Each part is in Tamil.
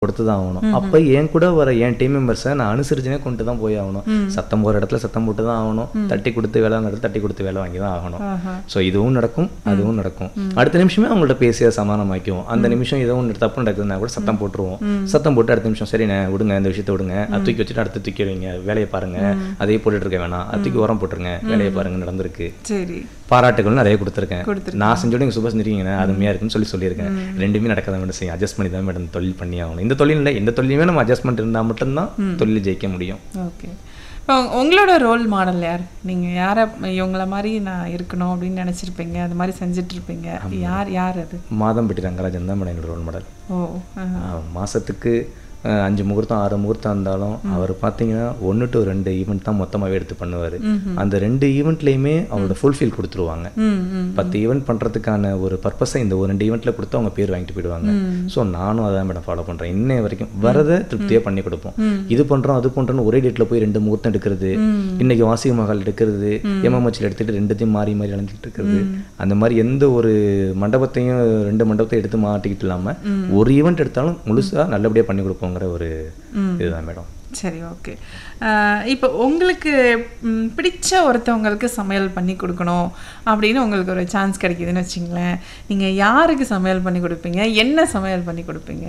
கொடுத்து தான் ஆகணும் அப்போ என் கூட வர என் டீம் மெம்பர்ஸை நான் அனுசரிச்சுனே கொண்டு தான் போய் ஆகணும் சத்தம் போகிற இடத்துல சத்தம் போட்டு தான் ஆகணும் தட்டி கொடுத்து வேலை வாங்குற இடத்துல தட்டி கொடுத்து வேலை வாங்கி தான் ஆகணும் ஆஹா. ஸோ இதுவும் நடக்கும் அதுவும் நடக்கும் அடுத்த நிமிஷமே அவங்கள்ட்ட பேசிய சமாதானமாக்குவோம் அந்த நிமிஷம் ஏதோ ஒன்று தப்பு நடக்குதுன்னா கூட சத்தம் போட்டுருவோம் சத்தம் போட்டு அடுத்த நிமிஷம் சரிண்ணே விடுங்க இந்த விஷயத்தை விடுங்க அது தூக்கி வச்சுட்டு அடுத்து தூக்கி வைங்க வேலையை பாருங்க அதே போட்டுட்டு இருக்க வேணாம் அது தூக்கி உரம் போட்டுருங்க வேலையை பாருங்க நடந்திருக்கு சரி பாராட்டுகள் நிறைய கொடுத்துருக்கேன் கொடுத்திருக்கீங்க. நான் செஞ்சோட நீங்கள் சுபாஷ் இருக்கீங்க அருமையாக இருக்குன்னு சொல்லி சொல்லியிருக்கேன் ரெண்டுமே நடக்காத மேடம் செய்யும் அட்ஜஸ்ட் பண்ணி தான் மேடம் தொழில் பண்ணி ஆகணும் இந்த தொழில் இல்லை எந்த தொழிலுமே நம்ம அட்ஜஸ்ட்மெண்ட் இருந்தால் மட்டும்தான் தொழில் ஜெயிக்க முடியும் ஓகே இப்போ உங்களோட ரோல் மாடல் யார் நீங்க யாரை இவங்கள மாதிரி நான் இருக்கணும் அப்படின்னு நினைச்சிருப்பீங்க அது மாதிரி செஞ்சுட்டு இருப்பீங்க யார் யார் அது மாதம்பட்டி ரங்கராஜன் தான் மேடம் என்னோட ரோல் மாடல் ஓ ஆஹா. மாதத்துக்கு அஞ்சு முகூர்த்தம் ஆறு முகூர்த்தம் இருந்தாலும் அவர் பார்த்தீங்கன்னா ஒன்று டு ரெண்டு ஈவெண்ட் தான் மொத்தமாகவே எடுத்து பண்ணுவார் அந்த ரெண்டு ஈவெண்ட்லேயுமே அவரோட ஃபுல்ஃபில் கொடுத்துருவாங்க ம் ம் பத்து ஈவெண்ட் பண்ணுறதுக்கான ஒரு பர்பஸை இந்த ஒரு ரெண்டு ஈவெண்ட்டில் கொடுத்து அவங்க பேர் வாங்கிட்டு போயிடுவாங்க ஸோ நானும் அதான் மேடம் ஃபாலோ பண்ணுறேன் இன்னை வரைக்கும் வரதை திருப்தியாக பண்ணி கொடுப்போம் இது பண்ணுறோம் அது பண்ணுறோன்னு ஒரே டேட்டில் போய் ரெண்டு முகூர்த்தம் எடுக்கிறது இன்னைக்கு வாசிக மகள் எடுக்கிறது எம்எம்ஹெச்சில் எடுத்துட்டு ரெண்டுத்தையும் மாறி மாறி அலைஞ்சிட்டு இருக்கிறது அந்த மாதிரி எந்த ஒரு மண்டபத்தையும் ரெண்டு மண்டபத்தையும் எடுத்து மாட்டிக்கிட்டு இல்லாமல் ஒரு ஈவெண்ட் எடுத்தாலும் முழுசாக நல்லபடியாக பண்ணி கொடுப்போங்கிற ஒரு இதுதான் மேடம் சரி ஓகே இப்போ உங்களுக்கு ம், பிடிச்ச ஒருத்தவங்களுக்கு சமையல் பண்ணி கொடுக்கணும் அப்படின்னு உங்களுக்கு ஒரு சான்ஸ் கிடைக்குதுன்னு வச்சுங்களேன் நீங்கள் யாருக்கு சமையல் பண்ணி கொடுப்பீங்க என்ன சமையல் பண்ணி கொடுப்பீங்க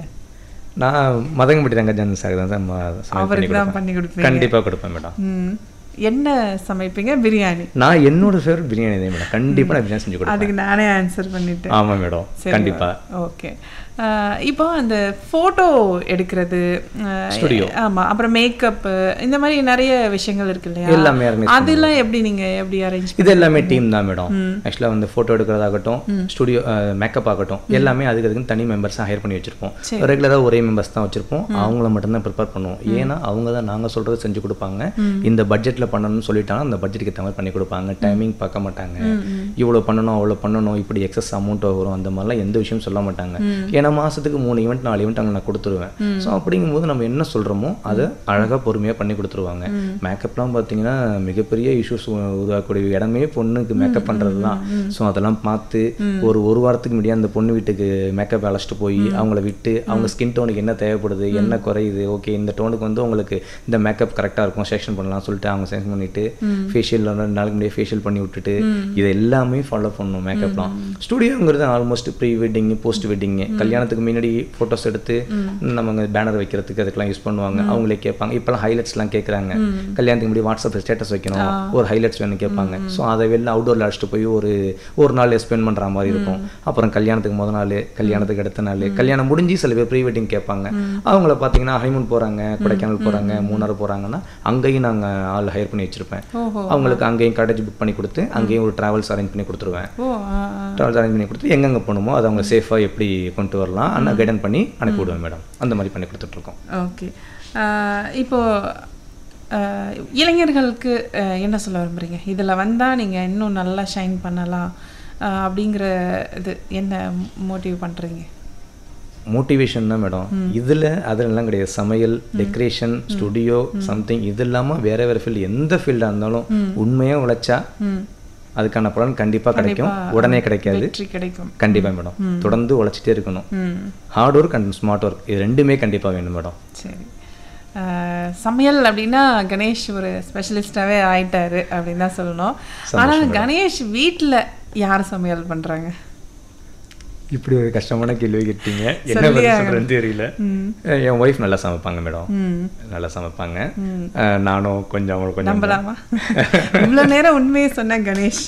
நான் மதங்கப்பட்டி ரங்கஜன் சார் தான் சார் ம- சமையல் பண்ணி அவருக்கு தான் கொடுப்பேன் பண்ணி கொடுப்பீங்க கண்டிப்பாக கொடுப்பேன் மேடம் ம் என்ன சமைப்பீங்க பிரியாணி நான் என்னோட ஃபேவரட் பிரியாணி தான் மேடம் கண்டிப்பாக நான் பிரியாணி செஞ்சு கொடுப்பேன் அதுக்கு நானே ஆன்சர் பண்ணிட்டேன் ஆமாம் மேடம் சரி, கண்டிப்பாக ஓகே இப்போ அந்த ஃபோட்டோ எடுக்கிறது அஹ், Studio. ஆமா அப்புறம் மேக்கப் இந்த மாதிரி நிறைய விஷயங்கள் இருக்கு இல்லையா எல்லாமே arrange அதெல்லாம் எப்படி நீங்க எப்படி அரேஞ்ச் இது எல்லாமே டீம் தான் மேடம் ஆக்சுவலாக வந்து ஃபோட்டோ எடுக்கிறதாகட்டும் ஸ்டுடியோ மேக்கப் ஆகட்டும் எல்லாமே அதுக்கு அதுக்குன்னு தனி மெம்பர்ஸாக ஹையர் பண்ணி வச்சிருப்போம் ரெகுலராக ஒரே மெம்பர்ஸ் தான் வச்சிருப்போம் அவங்கள மட்டும்தான் ப்ரிப்பேர் பண்ணுவோம் ஏன்னா அவங்க தான் நாங்கள் சொல்கிறத செஞ்சு கொடுப்பாங்க இந்த பட்ஜெட்டில் பண்ணணும்னு சொல்லிட்டாங்கன்னா அந்த பட்ஜெட்டுக்கு ஏற்ற மாதிரி பண்ணி கொடுப்பாங்க டைமிங் பார்க்க மாட்டாங்க இவ்வளோ பண்ணணும் அவ்வளோ பண்ணணும் இப்படி எக்ஸஸ் அமௌண்ட் வரும் அந்த மாதிரிலாம் எந்த விஷயம் சொல்ல மாட்டாங்க ஏன்னா மாதத்துக்கு மூணு ஈவெண்ட் நாலு ஈவெண்ட் அவங்க நான் கொடுத்துருவேன் ஸோ அப்படிங்கும்போது நம்ம என்ன சொல்கிறோமோ அதை அழகாக பொறுமையாக பண்ணி கொடுத்துருவாங்க மேக்கப்லாம் பார்த்தீங்கன்னா மிகப்பெரிய இஷ்யூஸ் உருவாக்கக்கூடிய இடமே பொண்ணுக்கு மேக்கப் பண்ணுறது தான் ஸோ அதெல்லாம் பார்த்து ஒரு ஒரு வாரத்துக்கு முன்னாடியே அந்த பொண்ணு வீட்டுக்கு மேக்கப் அழைச்சிட்டு போய் அவங்கள விட்டு அவங்க ஸ்கின் டோனுக்கு என்ன தேவைப்படுது என்ன குறையுது ஓகே இந்த டோனுக்கு வந்து உங்களுக்கு இந்த மேக்கப் கரெக்டாக இருக்கும் செக்ஷன் பண்ணலாம் சொல்லிட்டு அவங்க செக்ஷன் பண்ணிட்டு ஃபேஷியல் ரெண்டு நாளுக்கு முன்னாடியே ஃபேஷியல் பண்ணி விட்டுட்டு இது எல்லாமே ஃபாலோ பண்ணணும் மேக்கப்லாம் ஸ்டுடியோங்கிறது almost pre wedding post wedding கல்யாணத்துக்கு முன்னாடி ஃபோட்டோஸ் எடுத்து நம்ம பேனர் வைக்கிறதுக்கு அதுக்கெல்லாம் யூஸ் பண்ணுவாங்க அவங்களே கேட்பாங்க இப்போலாம் ஹைலைட்ஸ்லாம் கேட்குறாங்க கல்யாணத்துக்கு முன்னாடி வாட்ஸ்அப் ஸ்டேட்டஸ் வைக்கணும் ஒரு ஹைலைட்ஸ் வேணும் கேட்பாங்க ஸோ அதை வெளில அவுடோரில் அழைச்சிட்டு போய் ஒரு ஒரு நாள் ஸ்பெண்ட் பண்ணுற மாதிரி இருக்கும் அப்புறம் கல்யாணத்துக்கு முத நாள் கல்யாணத்துக்கு அடுத்த நாள் கல்யாணம் முடிஞ்சு சில பேர் ப்ரீ வெட்டிங் கேட்பாங்க அவங்கள பார்த்தீங்கன்னா ஹனிமூன் போகிறாங்க கொடைக்கானல் போகிறாங்க மூணார் போகிறாங்கன்னா அங்கேயும் நாங்கள் ஆள் ஹையர் பண்ணி வச்சிருப்பேன் ஓஹோ அவங்களுக்கு அங்கேயும் காட்டேஜ் புக் பண்ணி கொடுத்து அங்கேயும் ஒரு ட்ராவல்ஸ் அரேஞ்ச் பண்ணி கொடுத்துருவேன் ஓ ஆ, ஆ. ட்ராவல்ஸ் அரேஞ்ச் பண்ணி கொடுத்து எங்கெங்கே போகணுமோ அதை அவங்க சேஃபாக எப்படி கொண்டு வரலாம் ஆனால் கைடன் பண்ணி அனுப்பி விடுவேன் மேடம் அந்த மாதிரி பண்ணி கொடுத்துட்ருக்கோம் ஓகே ஆஹ் இப்போ ஆஹ் இளைஞர்களுக்கு ஆஹ் என்ன சொல்ல விரும்புறீங்க இதில் வந்தால் நீங்கள் இன்னும் நல்லா ஷைன் பண்ணலாம் ஆஹ் அப்படிங்கிற இது என்ன மோட்டிவ் பண்ணுறீங்க மோட்டிவேஷன் தான் மேடம் இதில் அதெல்லாம் கிடையாது சமையல் டெக்கரேஷன் ஸ்டுடியோ சம்திங் இது இல்லாமல் வேற வேற ஃபீல்டு எந்த ஃபீல்டாக இருந்தாலும் உண்மையாக உழைச்சா ம் அதுக்கான பலன் கண்டிப்பாக கிடைக்கும் உடனே கிடைக்காது வெற்றி கிடைக்கும் கண்டிப்பாக மேடம் தொடர்ந்து உழைச்சிட்டே இருக்கணும் ம் hard work and smart work இது ரெண்டுமே கண்டிப்பாக வேணும் மேடம் சரி ஆஹ் சமையல் அப்படின்னா கணேஷ் ஒரு ஸ்பெஷலிஸ்டாகவே ஆயிட்டாரு அப்படின்னு தான் சொல்லணும் ஆனால் கணேஷ் வீட்டில் யார் சமையல் பண்ணுறாங்க இப்படி ஒரு கஷ்டமான கேள்வி கேட்டீங்க என்ன சொல்லியே பதில் ஆகணும். சொல்றேன்னு தெரியல ம் என் ஒய்ஃப் நல்லா சமைப்பாங்க மேடம் ம் நல்லா சமைப்பாங்க அஹ் நானும் கொஞ்சம் அவங்களுக்கு கொஞ்சம் நம்பலாமா இவ்வளோ நேரம் உண்மையை சொன்ன கணேஷ்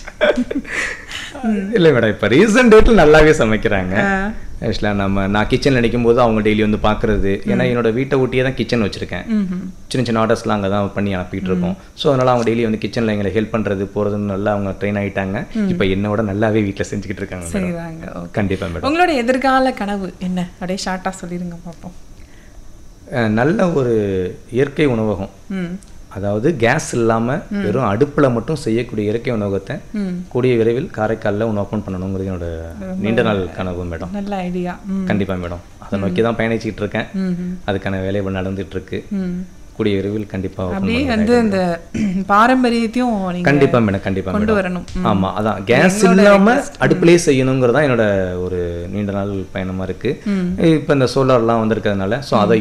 இல்லை மேடம் இப்போ ரீசன்ட் டேட்டில் நல்லாவே சமைக்கிறாங்க ஆ. ஆக்சுவலாக நம்ம நான் கிச்சனில் நினைக்கும் போது அவங்க டெய்லி வந்து பார்க்குறது ஏன்னா என்னோட வீட்டை ஒட்டியே தான் கிச்சன் வச்சுருக்கேன் ம்ஹும். சின்ன சின்ன ஆர்டர்ஸ்லாம் அங்கே தான் பண்ணி அனுப்பிட்டு இருக்கோம் ஸோ அதனால் அவங்க டெய்லி வந்து கிச்சனில் எங்களை ஹெல்ப் பண்ணுறது போகிறதுன்னு நல்லா அவங்க ட்ரெயின் ஆகிட்டாங்க இப்போ என்னோட நல்லாவே வீட்டில் செஞ்சுக்கிட்டு இருக்காங்க மேடம் செய்றாங்க ஓகே கண்டிப்பாக மேடம் உங்களோட எதிர்கால கனவு என்ன அப்படியே ஷார்ட்டாக சொல்லிடுங்க பார்ப்போம் அஹ் நல்ல ஒரு இயற்கை உணவகம் ம் அதாவது கேஸ் இல்லாமல் வெறும் அடுப்பில் மட்டும் செய்யக்கூடிய இயற்கை உணவகத்தை ம் கூடிய விரைவில் காரைக்காலில் ஒன்று ஓப்பன் பண்ணணுங்கிறது என்னோட நீண்ட நாள் கனவு மேடம் நல்ல ஐடியா ம் கண்டிப்பாக மேடம் அதை நோக்கி தான் பயணிச்சுக்கிட்டு இருக்கேன் ம் அதுக்கான வேலைகள் நடந்துட்டு இருக்கு ம் கூடிய விரைவில் கண்டிப்பாக அப்படியே வந்து இந்த பாரம்பரியத்தையும் நீங்க கண்டிப்பா மேடம் கண்டிப்பா கொண்டு மேடம் வரணும் ஆமா அதான் கேஸ் இல்லாம அடுப்பிலே செய்யணுங்கிறது தான் என்னோட ஒரு நீண்ட நாள் பயணமா இருக்கு இப்போ இந்த சோலார்லாம் வந்திருக்கிறதுனால ஸோ அதை